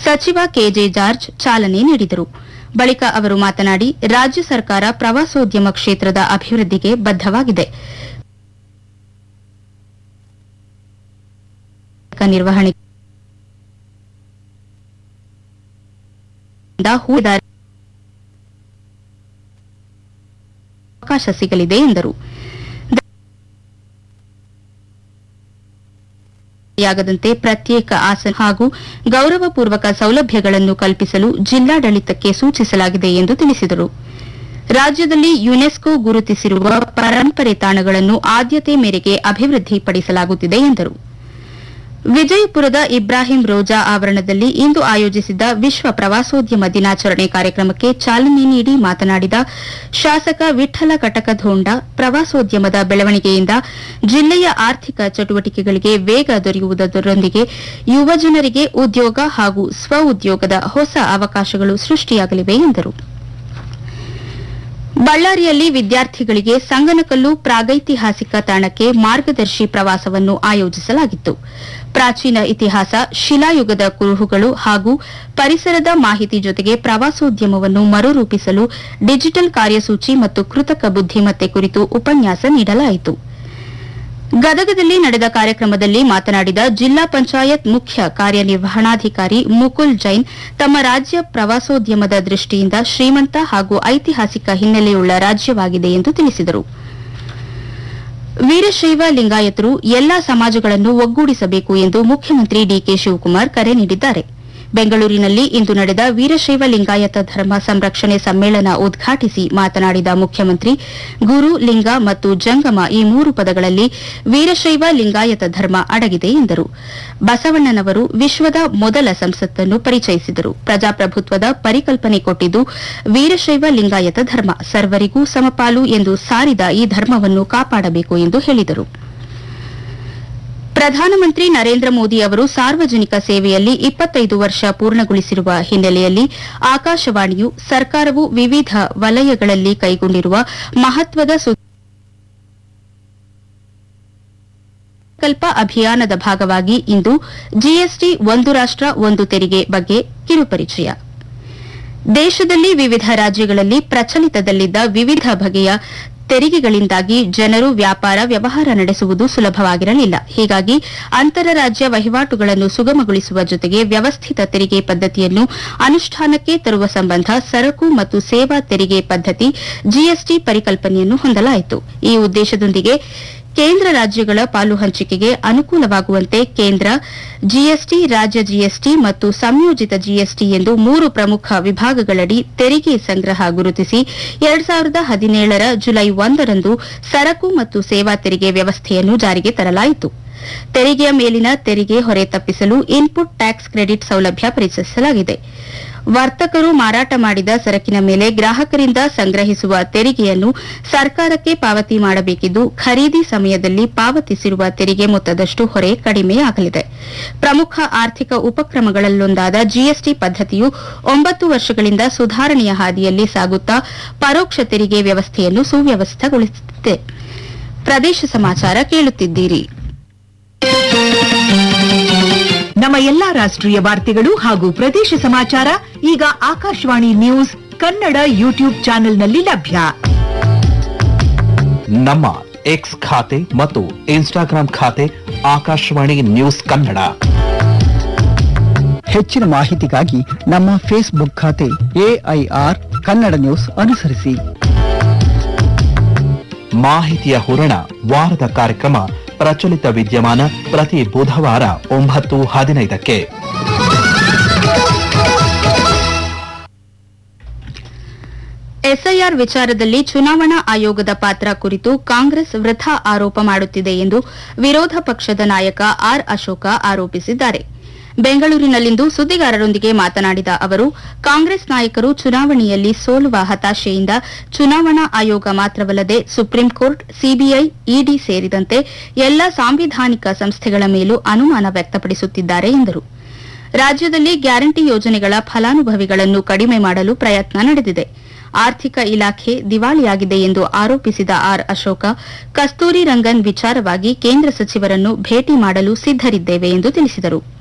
ಸಚಿವ K J George ಚಾಲನೆ ನೀಡಿದರು ಬಳಿಕ ಅವರು ಮಾತನಾಡಿ ರಾಜ್ಯ ಸರ್ಕಾರ ಪ್ರವಾಸೋದ್ಯಮ ಕ್ಷೇತ್ರದ ಅಭಿವೃದ್ಧಿಗೆ ಬದ್ದವಾಗಿದೆ ನಿರ್ವಹಣೆ ಹೂಡಿದಾರ ಅವಕಾಶ ಸಿಗಲಿದೆ ಎಂದರು ಯಾಗದಂತೆ ಪ್ರತ್ಯೇಕ ಆಸನ ಹಾಗೂ ಗೌರವಪೂರ್ವಕ ಸೌಲಭ್ಯಗಳನ್ನು ಕಲ್ಪಿಸಲು ಜಿಲ್ಲಾಡಳಿತಕ್ಕೆ ಸೂಚಿಸಲಾಗಿದೆ ಎಂದು ತಿಳಿಸಿದರು ರಾಜ್ಯದಲ್ಲಿ ಯುನೆಸ್ಕೋ ಗುರುತಿಸಿರುವ ಪರಂಪರೆ ತಾಣಗಳನ್ನು ಆದ್ಯತೆ ಮೇರೆಗೆ ಅಭಿವೃದ್ಧಿಪಡಿಸಲಾಗುತ್ತಿದೆ ಎಂದರು ವಿಜಯಪುರದ ಇಬ್ರಾಹಿಂ ರೋಜಾ ಆವರಣದಲ್ಲಿ ಇಂದು ಆಯೋಜಿಸಿದ್ದ ವಿಶ್ವ ಪ್ರವಾಸೋದ್ಯಮ ದಿನಾಚರಣೆ ಕಾರ್ಯಕ್ರಮಕ್ಕೆ ಚಾಲನೆ ನೀಡಿ ಮಾತನಾಡಿದ ಶಾಸಕ ವಿಠಲ ಕಟಕಧೋಂಡ ಪ್ರವಾಸೋದ್ಯಮದ ಬೆಳವಣಿಗೆಯಿಂದ ಜಿಲ್ಲೆಯ ಆರ್ಥಿಕ ಚಟುವಟಿಕೆಗಳಿಗೆ ವೇಗ ದೊರೆಯುವುದರೊಂದಿಗೆ ಯುವಜನರಿಗೆ ಉದ್ಯೋಗ ಹಾಗೂ ಸ್ವ ಉದ್ಯೋಗದ ಹೊಸ ಅವಕಾಶಗಳು ಸೃಷ್ಟಿಯಾಗಲಿವೆ ಎಂದರು ಬಳ್ಳಾರಿಯಲ್ಲಿ ವಿದ್ಯಾರ್ಥಿಗಳಿಗೆ ಸಂಗನಕಲ್ಲು ಪ್ರಾಗೈತಿಹಾಸಿಕ ತಾಣಕ್ಕೆ ಮಾರ್ಗದರ್ಶಿ ಪ್ರವಾಸವನ್ನು ಆಯೋಜಿಸಲಾಗಿತ್ತು ಪ್ರಾಚೀನ ಇತಿಹಾಸ ಶಿಲಾಯುಗದ ಕುರುಹುಗಳು ಹಾಗೂ ಪರಿಸರದ ಮಾಹಿತಿ ಜೊತೆಗೆ ಪ್ರವಾಸೋದ್ಯಮವನ್ನು ಮರುರೂಪಿಸಲು ಡಿಜಿಟಲ್ ಕಾರ್ಯಸೂಚಿ ಮತ್ತು ಕೃತಕ ಬುದ್ದಿಮತ್ತೆ ಕುರಿತು ಉಪನ್ಯಾಸ ನೀಡಲಾಯಿತು ಗದಗದಲ್ಲಿ ನಡೆದ ಕಾರ್ಯಕ್ರಮದಲ್ಲಿ ಮಾತನಾಡಿದ ಜಿಲ್ಲಾ ಪಂಚಾಯತ್ ಮುಖ್ಯ ಕಾರ್ಯನಿರ್ವಹಣಾಧಿಕಾರಿ ಮುಕುಲ್ ಜೈನ್ ತಮ್ಮ ರಾಜ್ಯ ಪ್ರವಾಸೋದ್ಯಮದ ದೃಷ್ಟಿಯಿಂದ ಶ್ರೀಮಂತ ಹಾಗೂ ಐತಿಹಾಸಿಕ ಹಿನ್ನೆಲೆಯುಳ್ಳ ರಾಜ್ಯವಾಗಿದೆ ಎಂದು ತಿಳಿಸಿದರು ವೀರಶೈವ ಲಿಂಗಾಯತರು ಎಲ್ಲಾ ಸಮಾಜಗಳನ್ನು ಒಗ್ಗೂಡಿಸಬೇಕು ಎಂದು ಮುಖ್ಯಮಂತ್ರಿ ಡಿಕೆ ಶಿವಕುಮಾರ್ ಕರೆ ನೀಡಿದ್ದಾರೆ ಬೆಂಗಳೂರಿನಲ್ಲಿ ಇಂದು ನಡೆದ ವೀರಶೈವ ಲಿಂಗಾಯತ ಧರ್ಮ ಸಂರಕ್ಷಣೆ ಸಮ್ಮೇಳನ ಉದ್ಘಾಟಿಸಿ ಮಾತನಾಡಿದ ಮುಖ್ಯಮಂತ್ರಿ ಗುರು ಲಿಂಗ ಮತ್ತು ಜಂಗಮ ಈ ಮೂರು ಪದಗಳಲ್ಲಿ ವೀರಶೈವ ಲಿಂಗಾಯತ ಧರ್ಮ ಅಡಗಿದೆ ಎಂದರು ಬಸವಣ್ಣನವರು ವಿಶ್ವದ ಮೊದಲ ಸಂಸತ್ತನ್ನು ಪರಿಚಯಿಸಿದರು ಪ್ರಜಾಪ್ರಭುತ್ವದ ಪರಿಕಲ್ಪನೆ ಕೊಟ್ಟಿದ್ದು ವೀರಶೈವ ಲಿಂಗಾಯತ ಧರ್ಮ ಸರ್ವರಿಗೂ ಸಮಪಾಲು ಎಂದು ಸಾರಿದ ಈ ಧರ್ಮವನ್ನು ಕಾಪಾಡಬೇಕು ಎಂದು ಹೇಳಿದರು ಪ್ರಧಾನಮಂತ್ರಿ ನರೇಂದ್ರ ಮೋದಿ ಅವರು ಸಾರ್ವಜನಿಕ ಸೇವೆಯಲ್ಲಿ ಇಪ್ಪತ್ತೈದು ವರ್ಷ ಪೂರ್ಣಗೊಳಿಸಿರುವ ಹಿನ್ನೆಲೆಯಲ್ಲಿ ಆಕಾಶವಾಣಿಯು ಸರ್ಕಾರವು ವಿವಿಧ ವಲಯಗಳಲ್ಲಿ ಕೈಗೊಂಡಿರುವ ಮಹತ್ವದ ಸಂಕಲ್ಪ ಅಭಿಯಾನದ ಭಾಗವಾಗಿ ಇಂದು ಜಿಎಸ್ಟಿ ಒಂದು ರಾಷ್ಟ ಒಂದು ತೆರಿಗೆ ಬಗ್ಗೆ ಕಿರುಪರಿಚಯ ದೇಶದಲ್ಲಿ ವಿವಿಧ ರಾಜ್ಯಗಳಲ್ಲಿ ಪ್ರಚಲಿತದಲ್ಲಿದ್ದ ವಿವಿಧ ಬಗೆಯ ತೆರಿಗೆಗಳಿಂದಾಗಿ ಜನರು ವ್ಯಾಪಾರ ವ್ಯವಹಾರ ನಡೆಸುವುದು ಸುಲಭವಾಗಿರಲಿಲ್ಲ ಹೀಗಾಗಿ ಅಂತರರಾಜ್ಯ ವಹಿವಾಟುಗಳನ್ನು ಸುಗಮಗೊಳಿಸುವ ಜೊತೆಗೆ ವ್ಯವಸ್ಥಿತ ತೆರಿಗೆ ಪದ್ದತಿಯನ್ನು ಅನುಷ್ಠಾನಕ್ಕೆ ತರುವ ಸಂಬಂಧ ಸರಕು ಮತ್ತು ಸೇವಾ ತೆರಿಗೆ ಪದ್ದತಿ ಜಿಎಸ್ಟಿ ಪರಿಕಲ್ಪನೆಯನ್ನು ಹೊಂದಲಾಯಿತು ಈ ಉದ್ದೇಶದೊಂದಿಗೆ ಕೇಂದ್ರ ರಾಜ್ಯಗಳ ಪಾಲು ಹಂಚಿಕೆಗೆ ಅನುಕೂಲವಾಗುವಂತೆ ಕೇಂದ್ರ ಜಿಎಸ್ಟಿ ರಾಜ್ಯ ಜಿಎಸ್ಟಿ ಮತ್ತು ಸಂಯೋಜಿತ ಜಿಎಸ್ಟಿ ಎಂದು ಮೂರು ಪ್ರಮುಖ ವಿಭಾಗಗಳಡಿ ತೆರಿಗೆ ಸಂಗ್ರಹ ಗುರುತಿಸಿ ಎರಡ್ ಸಾವಿರದ ಹದಿನೇಳರ ಜುಲೈ ಒಂದರಂದು ಸರಕು ಮತ್ತು ಸೇವಾ ತೆರಿಗೆ ವ್ಯವಸ್ಥೆಯನ್ನು ಜಾರಿಗೆ ತರಲಾಯಿತು ತೆರಿಗೆಯ ಮೇಲಿನ ತೆರಿಗೆ ಹೊರೆ ತಪ್ಪಿಸಲು ಇನ್ಪುಟ್ ಟ್ಯಾಕ್ಸ್ ಕ್ರೆಡಿಟ್ ಸೌಲಭ್ಯ ಪರಿಚಯಿಸಲಾಗಿದೆ ವರ್ತಕರು ಮಾರಾಟ ಮಾಡಿದ ಸರಕಿನ ಮೇಲೆ ಗ್ರಾಹಕರಿಂದ ಸಂಗ್ರಹಿಸುವ ತೆರಿಗೆಯನ್ನು ಸರ್ಕಾರಕ್ಕೆ ಪಾವತಿ ಮಾಡಬೇಕಿದ್ದು ಖರೀದಿ ಸಮಯದಲ್ಲಿ ಪಾವತಿಸಿರುವ ತೆರಿಗೆ ಮೊತ್ತದಷ್ಟು ಹೊರೆ ಕಡಿಮೆಯಾಗಲಿದೆ ಪ್ರಮುಖ ಆರ್ಥಿಕ ಉಪಕ್ರಮಗಳಲ್ಲೊಂದಾದ ಜಿಎಸ್ಟಿ ಪದ್ದತಿಯು ಒಂಬತ್ತು ವರ್ಷಗಳಿಂದ ಸುಧಾರಣೆಯ ಹಾದಿಯಲ್ಲಿ ಸಾಗುತ್ತಾ ಪರೋಕ್ಷ ತೆರಿಗೆ ವ್ಯವಸ್ಥೆಯನ್ನು ಸುವ್ಯವಸ್ಥಗೊಳಿಸುತ್ತಿದೆ ಪ್ರದೇಶ ಸಮಾಚಾರ ಕೇಳುತ್ತಿದ್ದೀರಿ ನಮ್ಮ ಎಲ್ಲಾ ರಾಷ್ಟ್ರೀಯ ವಾರ್ತೆಗಳು ಹಾಗೂ ಪ್ರದೇಶ ಸಮಾಚಾರ ಈಗ ಆಕಾಶವಾಣಿ ನ್ಯೂಸ್ ಕನ್ನಡ ಯೂಟ್ಯೂಬ್ ಚಾನೆಲ್ನಲ್ಲಿ ಲಭ್ಯ ನಮ್ಮ ಎಕ್ಸ್ ಖಾತೆ ಮತ್ತು ಇನ್ಸ್ಟಾಗ್ರಾಂ ಖಾತೆ ಆಕಾಶವಾಣಿ ನ್ಯೂಸ್ ಕನ್ನಡ ಹೆಚ್ಚಿನ ಮಾಹಿತಿಗಾಗಿ ನಮ್ಮ ಫೇಸ್ಬುಕ್ ಖಾತೆ ಎಐಆರ್ ಕನ್ನಡ ನ್ಯೂಸ್ ಅನುಸರಿಸಿ ಮಾಹಿತಿಯ ಹೂರಣ ವಾರದ ಕಾರ್ಯಕ್ರಮ ಪ್ರಚಲಿತ ವಿದ್ಯಮಾನ ಪ್ರತಿ ಬುಧವಾರ ಒಂಬತ್ತು ಹದಿನೈದಕ್ಕೆ ಎಸ್ಐಆರ್ ವಿಚಾರದಲ್ಲಿ ಚುನಾವಣಾ ಆಯೋಗದ ಪಾತ್ರ ಕುರಿತು ಕಾಂಗ್ರೆಸ್ ವೃಥಾ ಆರೋಪ ಮಾಡುತ್ತಿದೆ ಎಂದು ವಿರೋಧ ಪಕ್ಷದ ನಾಯಕ ಆರ್ ಅಶೋಕ ಆರೋಪಿಸಿದ್ದಾರೆ ಬೆಂಗಳೂರಿನಲ್ಲಿಂದು ಸುದ್ದಿಗಾರರೊಂದಿಗೆ ಮಾತನಾಡಿದ ಅವರು ಕಾಂಗ್ರೆಸ್ ನಾಯಕರು ಚುನಾವಣೆಯಲ್ಲಿ ಸೋಲುವ ಹತಾಶೆಯಿಂದ ಚುನಾವಣಾ ಆಯೋಗ ಮಾತ್ರವಲ್ಲದೆ ಸುಪ್ರೀಂ ಕೋರ್ಟ್ ಸಿಬಿಐ ಇಡಿ ಸೇರಿದಂತೆ ಎಲ್ಲ ಸಾಂವಿಧಾನಿಕ ಸಂಸ್ಥೆಗಳ ಮೇಲೂ ಅನುಮಾನ ವ್ಯಕ್ತಪಡಿಸುತ್ತಿದ್ದಾರೆ ಎಂದರು ರಾಜ್ಯದಲ್ಲಿ ಗ್ಯಾರಂಟಿ ಯೋಜನೆಗಳ ಫಲಾನುಭವಿಗಳನ್ನು ಕಡಿಮೆ ಮಾಡಲು ಪ್ರಯತ್ನ ನಡೆದಿದೆ ಆರ್ಥಿಕ ಇಲಾಖೆ ದಿವಾಳಿಯಾಗಿದೆ ಎಂದು ಆರೋಪಿಸಿದ ಆರ್ ಅಶೋಕ ಕಸ್ತೂರಿ ರಂಗನ್ ವಿಚಾರವಾಗಿ ಕೇಂದ್ರ ಸಚಿವರನ್ನು ಭೇಟಿ ಮಾಡಲು ಸಿದ್ದರಿದ್ದೇವೆ ಎಂದು ತಿಳಿಸಿದರು